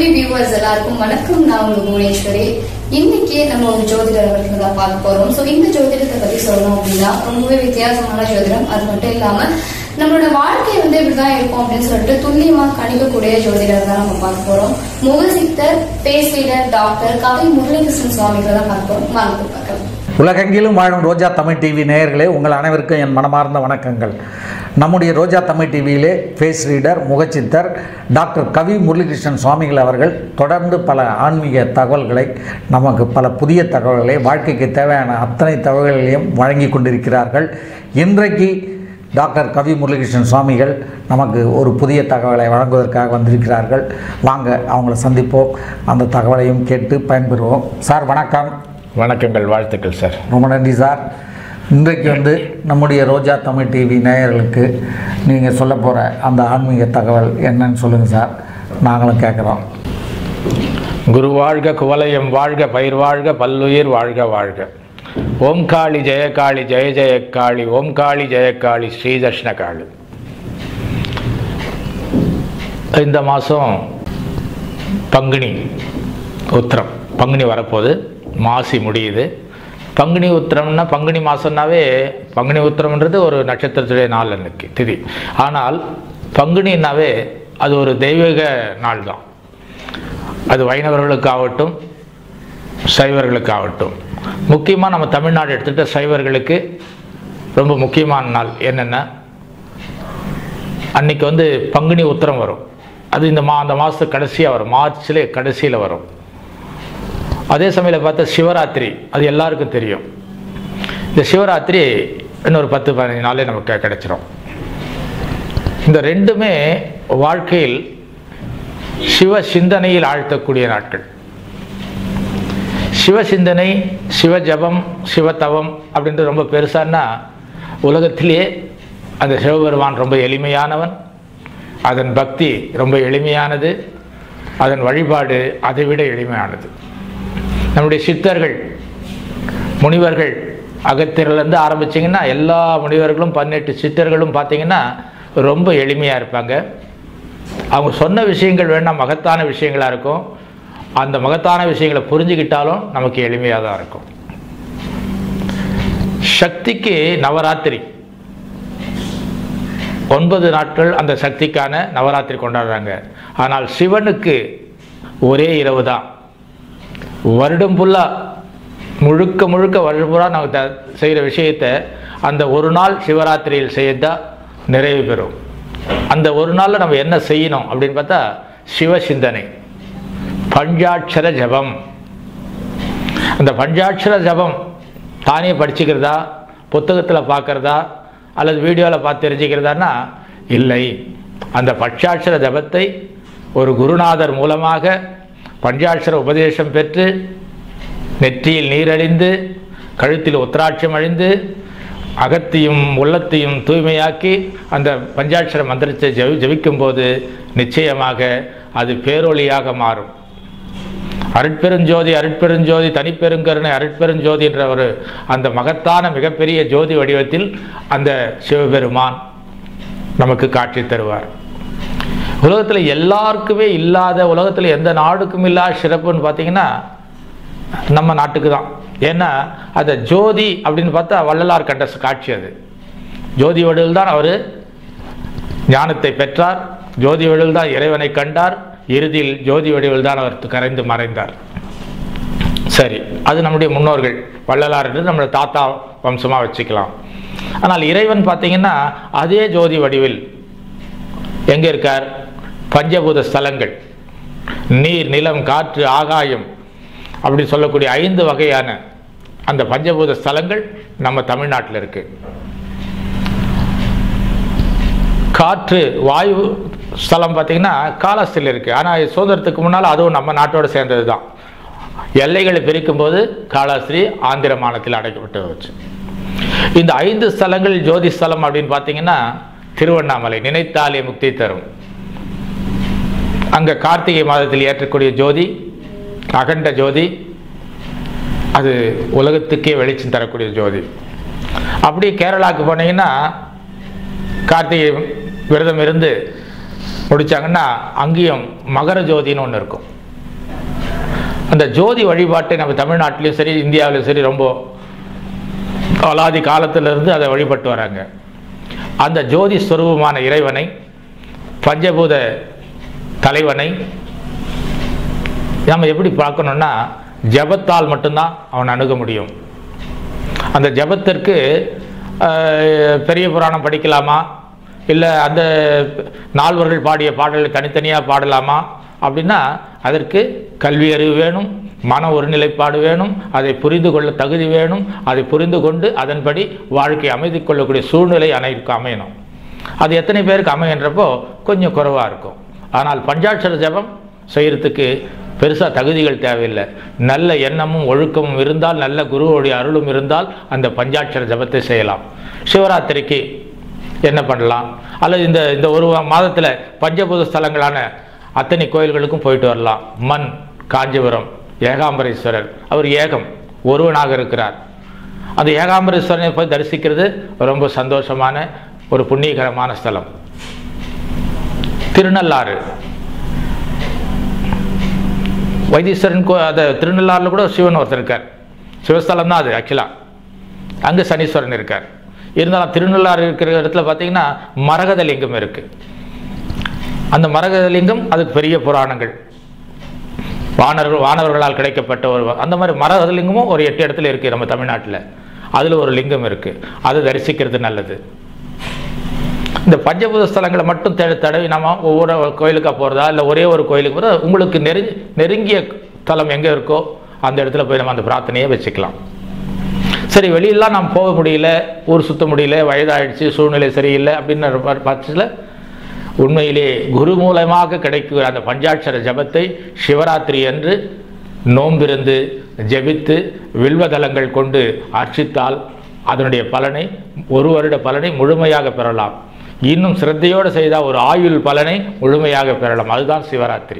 TV viewers எல்லாருக்கும் வணக்கம் நான் உங்க புவனேஸ்வரி இன்னைக்கு நம்ம ஒரு ஜோதிடர் அவர்கள் தான் பார்க்க போறோம் சோ இந்த ஜோதிடத்தை பத்தி சொல்லணும் அப்படின்னா ரொம்பவே வித்தியாசமான ஜோதிடம் அது மட்டும் இல்லாம நம்மளோட வாழ்க்கை வந்து இப்படிதான் இருக்கும் அப்படின்னு சொல்லிட்டு துல்லியமா கணிக்கக்கூடிய ஜோதிடர் தான் நம்ம பார்க்க போறோம் முகசித்தர் face reader doctor Kavi Muralikrishnan சுவாமிகளை தான் பார்க்க போறோம் வாங்க போய் பார்க்கலாம் உலகெங்கிலும் வாழும் ரோஜா தமிழ் டிவி நேயர்களே உங்கள் அனைவருக்கும் என் மனமார்ந்த வணக்கங்கள் நம்முடைய ரோஜா தமிழ் டிவியிலே ஃபேஸ் ரீடர் முகச்சித்தர் டாக்டர் கவி முரளிகிருஷ்ணன் சுவாமிகள் அவர்கள் தொடர்ந்து பல ஆன்மீக தகவல்களை நமக்கு பல புதிய தகவல்களை வாழ்க்கைக்கு தேவையான அத்தனை தகவல்களையும் வழங்கி கொண்டிருக்கிறார்கள் இன்றைக்கு டாக்டர் கவி முரளிகிருஷ்ணன் சுவாமிகள் நமக்கு ஒரு புதிய தகவலை வழங்குவதற்காக வந்திருக்கிறார்கள் வாங்க அவங்கள சந்திப்போம் அந்த தகவலையும் கேட்டு பயன்பெறுவோம் சார் வணக்கம் வணக்கங்கள் வாழ்த்துக்கள் சார் ரொம்ப நன்றி சார் இன்றைக்கு வந்து நம்முடைய ரோஜா தமிழ் டிவி நேயர்களுக்கு நீங்கள் சொல்ல போகிற அந்த ஆன்மீக தகவல் என்னன்னு சொல்லுங்கள் சார் நாங்களும் கேட்குறோம் குரு வாழ்க குவலயம் வாழ்க பயிர் வாழ்க பல்லுயிர் வாழ்க வாழ்க ஓம் காளி ஜெயகாளி ஜெய ஜெயக்காளி ஓம் காளி ஜெயக்காளி ஸ்ரீதர்ஷ்ண காளி இந்த மாதம் பங்குனி உத்திரம் பங்குனி வரப்போகுது மாசி முடியுது பங்குனி உத்திரம்னா பங்குனி மாதம்னாவே பங்குனி உத்திரம்ன்றது ஒரு நட்சத்திரத்துடைய நாள் அன்னைக்கு திதி ஆனால் பங்குனின்னாவே அது ஒரு தெய்வீக நாள் தான் அது வைணவர்களுக்காகட்டும் சைவர்களுக்காகட்டும் முக்கியமாக நம்ம தமிழ்நாடு எடுத்துகிட்ட சைவர்களுக்கு ரொம்ப முக்கியமான நாள் என்னென்னா அன்னைக்கு வந்து பங்குனி உத்திரம் வரும் அது இந்த மா அந்த மாதத்து கடைசியாக வரும் மார்ச்ல கடைசியில் வரும் அதே சமயத்தில் பார்த்தா சிவராத்திரி அது எல்லாருக்கும் தெரியும் இந்த சிவராத்திரி இன்னொரு பத்து பதினஞ்சு நாளே நமக்கு கிடைச்சிரும் இந்த ரெண்டுமே வாழ்க்கையில் சிவ சிந்தனையில் ஆழ்த்தக்கூடிய நாட்கள் சிவ சிந்தனை சிவ ஜபம் சிவத்தவம் அப்படின்றது ரொம்ப பெருசான்னா உலகத்திலேயே அந்த சிவபெருமான் ரொம்ப எளிமையானவன் அதன் பக்தி ரொம்ப எளிமையானது அதன் வழிபாடு அதை விட எளிமையானது நம்முடைய சித்தர்கள் முனிவர்கள் அகத்தியர்லேருந்து ஆரம்பிச்சிங்கன்னா எல்லா முனிவர்களும் பதினெட்டு சித்தர்களும் பார்த்தீங்கன்னா ரொம்ப எளிமையாக இருப்பாங்க அவங்க சொன்ன விஷயங்கள் வேணால் மகத்தான விஷயங்களாக இருக்கும் அந்த மகத்தான விஷயங்களை புரிஞ்சுக்கிட்டாலும் நமக்கு எளிமையாக தான் இருக்கும் சக்திக்கு நவராத்திரி ஒன்பது நாட்கள் அந்த சக்திக்கான நவராத்திரி கொண்டாடுறாங்க ஆனால் சிவனுக்கு ஒரே இரவு தான் வருடம் ஃபுல்லாக முழுக்க முழுக்க வருடம் ஃபுல்லாக நம்ம த செய்கிற விஷயத்தை அந்த ஒரு நாள் சிவராத்திரியில் செய்தால் நிறைவு பெறும் அந்த ஒரு நாளில் நம்ம என்ன செய்யணும் அப்படின்னு பார்த்தா சிவ சிந்தனை பஞ்சாட்சர ஜபம் அந்த பஞ்சாட்சர ஜபம் தானே படிச்சுக்கிறதா புத்தகத்தில் பார்க்குறதா அல்லது வீடியோவில் பார்த்து தெரிஞ்சுக்கிறதான்னா இல்லை அந்த பஞ்சாட்சர ஜபத்தை ஒரு குருநாதர் மூலமாக பஞ்சாட்சர உபதேசம் பெற்று நெற்றியில் நீரழிந்து கழுத்தில் உத்திராட்சம் அழிந்து அகத்தையும் உள்ளத்தையும் தூய்மையாக்கி அந்த பஞ்சாட்சர மந்திரத்தை ஜெபி ஜபிக்கும்போது நிச்சயமாக அது பேரொளியாக மாறும் அருட்பெருஞ்சோதி அருட்பெருஞ்சோதி தனிப்பெருங்கருணை அருட்பெருஞ்சோதி என்ற ஒரு அந்த மகத்தான மிகப்பெரிய ஜோதி வடிவத்தில் அந்த சிவபெருமான் நமக்கு காட்சி தருவார் உலகத்தில் எல்லாருக்குமே இல்லாத உலகத்தில் எந்த நாடுக்கும் இல்லாத சிறப்புன்னு பார்த்தீங்கன்னா நம்ம நாட்டுக்கு தான் ஏன்னா அந்த ஜோதி அப்படின்னு பார்த்தா வள்ளலார் கண்ட காட்சி அது ஜோதி வடிவில் தான் அவர் ஞானத்தை பெற்றார் ஜோதி வடிவில் தான் இறைவனை கண்டார் இறுதியில் ஜோதி வடிவில் தான் அவர் கரைந்து மறைந்தார் சரி அது நம்முடைய முன்னோர்கள் வள்ளலார் என்று நம்மளோட தாத்தா வம்சமாக வச்சுக்கலாம் ஆனால் இறைவன் பார்த்தீங்கன்னா அதே ஜோதி வடிவில் எங்கே இருக்கார் பஞ்சபூத ஸ்தலங்கள் நீர் நிலம் காற்று ஆகாயம் அப்படி சொல்லக்கூடிய ஐந்து வகையான அந்த பஞ்சபூத ஸ்தலங்கள் நம்ம தமிழ்நாட்டில் இருக்கு காற்று வாயு ஸ்தலம் பார்த்தீங்கன்னா காலஸ்தில் இருக்கு ஆனால் சுதந்திரத்துக்கு முன்னால் அதுவும் நம்ம நாட்டோட சேர்ந்தது தான் எல்லைகளை பிரிக்கும்போது காலாஸ்திரி ஆந்திர மாநிலத்தில் அடைக்கப்பட்டு வச்சு இந்த ஐந்து ஸ்தலங்கள் ஜோதி ஸ்தலம் அப்படின்னு பார்த்தீங்கன்னா திருவண்ணாமலை நினைத்தாலே முக்தி தரும் அங்கே கார்த்திகை மாதத்தில் ஏற்றக்கூடிய ஜோதி அகண்ட ஜோதி அது உலகத்துக்கே வெளிச்சம் தரக்கூடிய ஜோதி அப்படி கேரளாவுக்கு போனீங்கன்னா கார்த்திகை விரதம் இருந்து முடிச்சாங்கன்னா அங்கேயும் மகர ஜோதின்னு ஒன்று இருக்கும் அந்த ஜோதி வழிபாட்டை நம்ம தமிழ்நாட்டிலையும் சரி இந்தியாவிலும் சரி ரொம்ப அலாதி காலத்திலிருந்து அதை வழிபட்டு வராங்க அந்த ஜோதி ஸ்வரூபமான இறைவனை பஞ்சபூத தலைவனை நம்ம எப்படி பார்க்கணும்னா ஜபத்தால் மட்டும்தான் அவன் அணுக முடியும் அந்த ஜபத்திற்கு அஹ், பெரிய புராணம் படிக்கலாமா இல்லை அந்த நால்வர்கள் பாடிய பாடல்களை தனித்தனியாக பாடலாமா அப்படின்னா அதற்கு கல்வி அறிவு வேணும் மன ஒருநிலைப்பாடு வேணும் அதை புரிந்து கொள்ள தகுதி வேணும் அதை புரிந்து கொண்டு அதன்படி வாழ்க்கை அமைதி கொள்ளக்கூடிய சூழ்நிலை அனைவருக்கு அமையணும் அது எத்தனை பேருக்கு அமைகின்றப்போ கொஞ்சம் குறைவாக இருக்கும் ஆனால் பஞ்சாட்சர ஜபம் செய்கிறதுக்கு பெருசாக தகுதிகள் தேவையில்லை நல்ல எண்ணமும் ஒழுக்கமும் இருந்தால் நல்ல குருவோடைய அருளும் இருந்தால் அந்த பஞ்சாட்சர ஜபத்தை செய்யலாம் சிவராத்திரிக்கு என்ன பண்ணலாம் அல்லது இந்த இந்த ஒரு மாதத்தில் பஞ்சபூத ஸ்தலங்களான அத்தனை கோயில்களுக்கும் போயிட்டு வரலாம் மண் காஞ்சிபுரம் ஏகாம்பரேஸ்வரர் அவர் ஏகம் ஒருவனாக இருக்கிறார் அந்த ஏகாம்பரேஸ்வரனை போய் தரிசிக்கிறது ரொம்ப சந்தோஷமான ஒரு புண்ணியகரமான ஸ்தலம் திருநள்ளாறு வைத்தீஸ்வரன் கோ அந்த திருநள்ளாறில் கூட சிவன் ஒருத்தர் இருக்கார் சிவஸ்தலம் தான் அது ஆக்சுவலாக அங்கே சனீஸ்வரன் இருக்கார் இருந்தாலும் திருநள்ளாறு இருக்கிற இடத்துல பார்த்தீங்கன்னா மரகத லிங்கம் இருக்குது அந்த மரகத லிங்கம் அதுக்கு பெரிய புராணங்கள் வானர்கள் வானவர்களால் கிடைக்கப்பட்ட ஒரு அந்த மாதிரி மரகத லிங்கமும் ஒரு எட்டு இடத்துல இருக்குது நம்ம தமிழ்நாட்டில் அதில் ஒரு லிங்கம் இருக்குது அதை தரிசிக்கிறது நல்லது இந்த பஞ்சபூத ஸ்தலங்களை மட்டும் தட தடவி நம்ம ஒவ்வொரு கோயிலுக்காக போகிறதா இல்லை ஒரே ஒரு கோயிலுக்கு போகிறதா உங்களுக்கு நெரு நெருங்கிய தலம் எங்கே இருக்கோ அந்த இடத்துல போய் நம்ம அந்த பிரார்த்தனையை வச்சுக்கலாம் சரி வெளியெல்லாம் நம்ம போக முடியல ஊர் சுத்த முடியல வயதாயிடுச்சு சூழ்நிலை சரியில்லை அப்படின்னு பட்சத்தில் உண்மையிலே குரு மூலமாக கிடைக்கிற அந்த பஞ்சாட்சர ஜபத்தை சிவராத்திரி அன்று நோம்பிருந்து ஜெபித்து வில்வதலங்கள் கொண்டு அர்ச்சித்தால் அதனுடைய பலனை ஒரு வருட பலனை முழுமையாக பெறலாம் இன்னும் சிரத்தையோடு செய்தால் ஒரு ஆயுள் பலனை முழுமையாக பெறலாம் அதுதான் சிவராத்திரி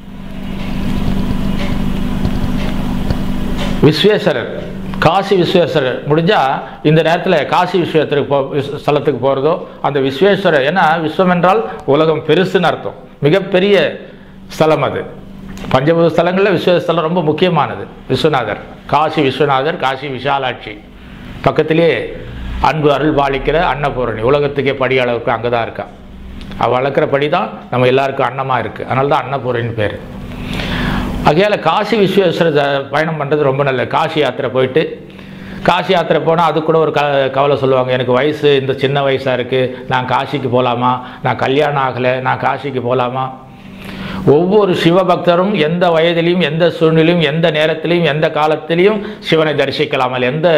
விஸ்வேஸ்வரர் காசி விஸ்வேஸ்வரர் முடிஞ்சால் இந்த நேரத்தில் காசி விஸ்வேஸ்வரருக்கு போ விஸ்- ஸ்தலத்துக்கு போகிறதோ அந்த விஸ்வேஸ்வரர் ஏன்னா விஸ்வம் என்றால் உலகம் பெருசுன்னு அர்த்தம் மிகப்பெரிய ஸ்தலம் அது பஞ்சபூத ஸ்தலங்களில் விஸ்வஸ்தலம் ரொம்ப முக்கியமானது விஸ்வநாதர் காசி விஸ்வநாதர் காசி விஷாலாட்சி பக்கத்திலே அன்பு அருள் பாலிக்கிற அன்னபூரணி உலகத்துக்கே படி அளவுக்கு அங்கே தான் இருக்கா அவள் வளர்க்குற படி தான் நம்ம எல்லாருக்கும் அன்னமாக இருக்குது அதனால தான் அன்னபூரணின்னு பேர் ஆகையால் காசி விஸ்வேஸ்வர ஜ- பயணம் பண்ணுறது ரொம்ப நல்லது காசி யாத்திரை போயிட்டு காசி யாத்திரை போனால் அது கூட ஒரு க கவலை சொல்லுவாங்க எனக்கு வயசு இந்த சின்ன வயசாக இருக்குது நான் காசிக்கு போகலாமா நான் கல்யாணம் ஆகலை நான் காசிக்கு போகலாமா ஒவ்வொரு சிவபக்தரும் எந்த வயதிலையும் எந்த சூழ்நிலையும் எந்த நேரத்திலையும் எந்த காலத்திலையும் சிவனை தரிசிக்கலாம் அதில் எந்த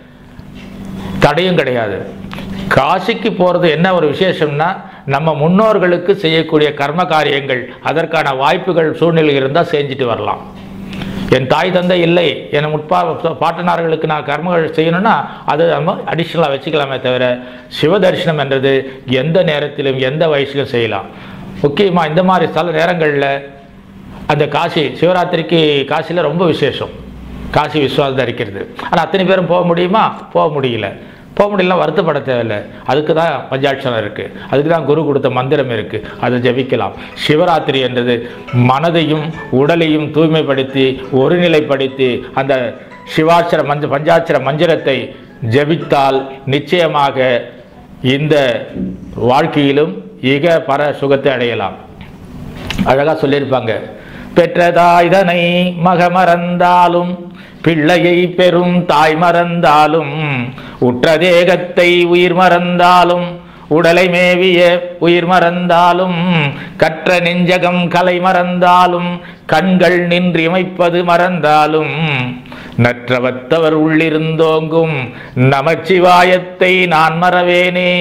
தடையும் கிடையாது காசிக்கு போகிறது என்ன ஒரு விசேஷம்னா நம்ம முன்னோர்களுக்கு செய்யக்கூடிய கர்ம காரியங்கள் அதற்கான வாய்ப்புகள் சூழ்நிலை இருந்தால் செஞ்சுட்டு வரலாம் என் தாய் தந்தை இல்லை என் முற்பா பாட்டனார்களுக்கு நான் கர்மங்கள் செய்யணும்னா அது நம்ம அடிஷ்னலாக வச்சுக்கலாமே தவிர சிவ தரிசனம் என்றது எந்த நேரத்திலும் எந்த வயசிலும் செய்யலாம் முக்கியமாக இந்த மாதிரி சில நேரங்களில் அந்த காசி சிவராத்திரிக்கு காசியில் ரொம்ப விசேஷம் காசி விஸ்வாசம் தரிக்கிறது ஆனால் அத்தனை பேரும் போக முடியுமா போக முடியல போக முடியலனா வருத்தப்பட தேவையில்லை அதுக்கு தான் பஞ்சாட்சரம் இருக்குது அதுக்கு தான் குரு கொடுத்த மந்திரம் இருக்குது அதை ஜெபிக்கலாம் சிவராத்திரி என்றது மனதையும் உடலையும் தூய்மைப்படுத்தி ஒருநிலைப்படுத்தி அந்த சிவாட்சர மஞ்ச பஞ்சாட்சர மந்திரத்தை ஜெபித்தால் நிச்சயமாக இந்த வாழ்க்கையிலும் இக பர சுகத்தை அடையலாம் அழகா சொல்லியிருப்பாங்க பெற்றதாய்தனை மக மறந்தாலும் பிள்ளையை பெறும் தாய் மறந்தாலும் உற்ற தேகத்தை உயிர் மறந்தாலும் உடலை மேவிய உயிர் மறந்தாலும் கற்ற நெஞ்சகம் கலை மறந்தாலும் கண்கள் நின்றிமைப்பது மறந்தாலும் நற்றவத்தவர் உள்ளிருந்தோங்கும் நமச்சிவாயத்தை நான் மறவேனே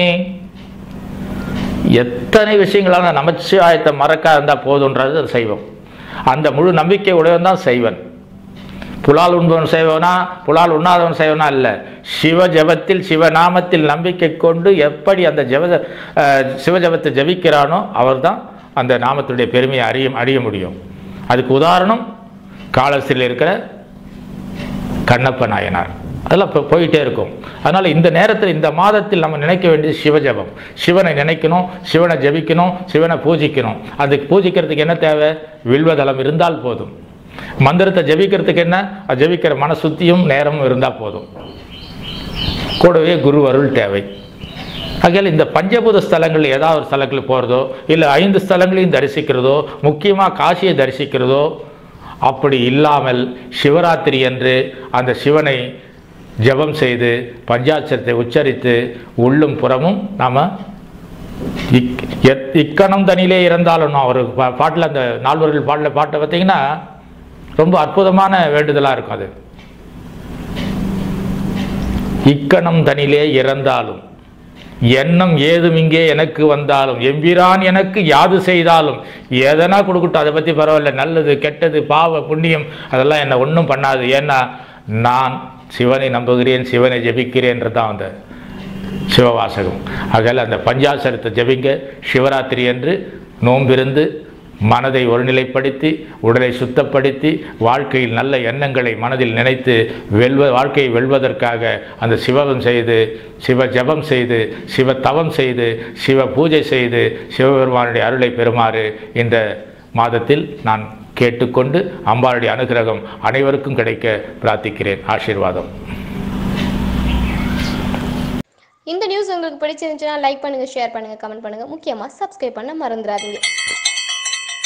எத்தனை விஷயங்களான நமச்சிவாயத்தை மறக்க இருந்தால் போதுன்றது அது சைவம் அந்த முழு நம்பிக்கை உடையவன் தான் செய்வன் புலால் உண்பவன் செய்வனா புலால் உண்ணாதவன் செய்வனா இல்லை சிவ ஜபத்தில் சிவநாமத்தில் நம்பிக்கை கொண்டு எப்படி அந்த ஜப அஹ், சிவ ஜபத்தை ஜபிக்கிறானோ அவர்தான் அந்த நாமத்துடைய பெருமையை அறிய அறிய முடியும் அதுக்கு உதாரணம் காலஸ்திரியில் இருக்கிற கண்ணப்ப நாயனார் அதெல்லாம் இப்போ போயிட்டே இருக்கும் அதனால் இந்த நேரத்தில் இந்த மாதத்தில் நம்ம நினைக்க வேண்டியது சிவஜபம் சிவனை நினைக்கணும் சிவனை ஜெபிக்கணும் சிவனை பூஜிக்கணும் அதுக்கு பூஜிக்கிறதுக்கு என்ன தேவை வில்வதளம் இருந்தால் போதும் மந்திரத்தை ஜெபிக்கிறதுக்கு என்ன அது ஜெபிக்கிற மனசுத்தியும் நேரமும் இருந்தால் போதும் கூடவே குரு அருள் தேவை ஆகையால் இந்த பஞ்சபூத ஸ்தலங்கள் ஏதாவது ஒரு ஸ்தலங்களுக்கு போகிறதோ இல்லை ஐந்து ஸ்தலங்களையும் தரிசிக்கிறதோ முக்கியமாக காசியை தரிசிக்கிறதோ அப்படி இல்லாமல் சிவராத்திரி அன்று அந்த சிவனை ஜெபம் செய்து பஞ்சாட்சரத்தை உச்சரித்து உள்ளும் புறமும் நாம் இக் எத்- இக்கணம் தனியிலே இறந்தாலும் நான் ஒரு பா- பாட்டில் அந்த நால்வர்கள் பாடல பாட்டை பார்த்தீங்கன்னா ரொம்ப அற்புதமான வேண்டுதலாக இருக்கும் அது இக்கணம் தனிலே இறந்தாலும் எண்ணம் ஏதும் இங்கே எனக்கு வந்தாலும் எம்பிரான் எனக்கு யாது செய்தாலும் எதனா கொடுக்கட்டும் அதை பற்றி பரவாயில்ல நல்லது கெட்டது பாவ புண்ணியம் அதெல்லாம் என்னை ஒன்றும் பண்ணாது ஏன்னா நான் சிவனை நம்புகிறேன் சிவனை ஜெபிக்கிறேன்றது தான் அந்த சிவவாசகம் ஆகையால் அந்த பஞ்சாசரத்தை ஜெபிங்க சிவராத்திரி அன்று நோம்பிருந்து மனதை ஒருநிலைப்படுத்தி உடலை சுத்தப்படுத்தி வாழ்க்கையில் நல்ல எண்ணங்களை மனதில் நினைத்து வெல்வ வாழ்க்கையை வெல்வதற்காக அந்த சிவகம் செய்து சிவ ஜபம் செய்து சிவ தவம் செய்து சிவ பூஜை செய்து சிவபெருமானுடைய அருளை பெறுமாறு இந்த மாதத்தில் நான் கேட்டுக்கொண்டு அம்பாளுடைய அனுகிரகம் அனைவருக்கும் கிடைக்க பிரார்த்திக்கிறேன் ஆசீர்வாதம் இந்த நியூஸ் உங்களுக்கு பிடிச்சிருந்துச்சுன்னா லைக் பண்ணுங்க ஷேர் பண்ணுங்க கமெண்ட் பண்ணுங்க முக்கியமா சப்ஸ்கிரைப் பண்ண மறந்துடாதீங்க